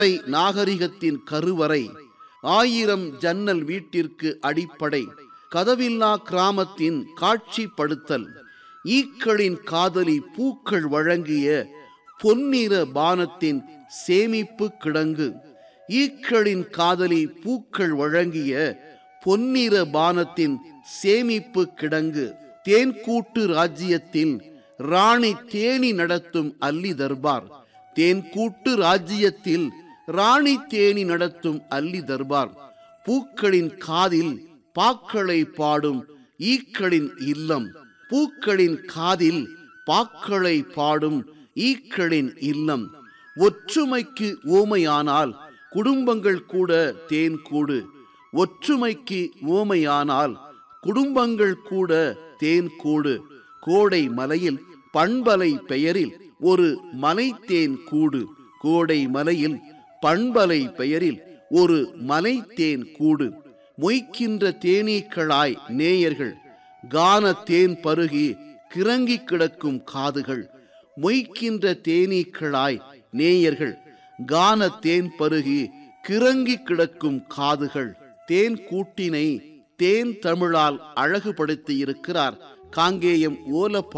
கல்லறை நாகரிகத்தின் கருவறை ஆயிரம் ஜன்னல் வீட்டிற்கு அடிப்படை கதவில்லா கிராமத்தின் காட்சிப்படுத்தல் ஈக்களின் காதலி பூக்கள் வழங்கிய பொன்னிற பானத்தின் சேமிப்பு கிடங்கு ஈக்களின் காதலி பூக்கள் வழங்கிய பொன்னிற பானத்தின் சேமிப்பு கிடங்கு தேன்கூட்டு ராஜ்யத்தில் ராணி தேனி நடத்தும் அல்லி தர்பார் தேன்கூட்டு ராஜ்யத்தில் ராணி தேனி நடத்தும் அல்லி தர்பார் பூக்களின் காதில் பாக்களை பாடும் ஈக்களின் இல்லம் பூக்களின் காதில் பாக்களை பாடும் ஈக்களின் இல்லம் ஒற்றுமைக்கு ஓமையானால் குடும்பங்கள் கூட தேன் கூடு ஒற்றுமைக்கு ஓமையானால் குடும்பங்கள் கூட தேன் கூடு கோடை மலையில் பண்பலை பெயரில் ஒரு மலை தேன் கூடு கோடை மலையில் பண்பலை பெயரில் ஒரு மலை தேன் கூடு மொய்க்கின்ற தேனீக்களாய் நேயர்கள் கான தேன் பருகி கிறங்கி கிடக்கும் காதுகள் மொய்க்கின்ற தேனீக்களாய் நேயர்கள் கான தேன் பருகி கிறங்கி கிடக்கும் காதுகள் தேன் கூட்டினை தேன் தமிழால் அழகுபடுத்தி இருக்கிறார் காங்கேயம் ஓலப்பா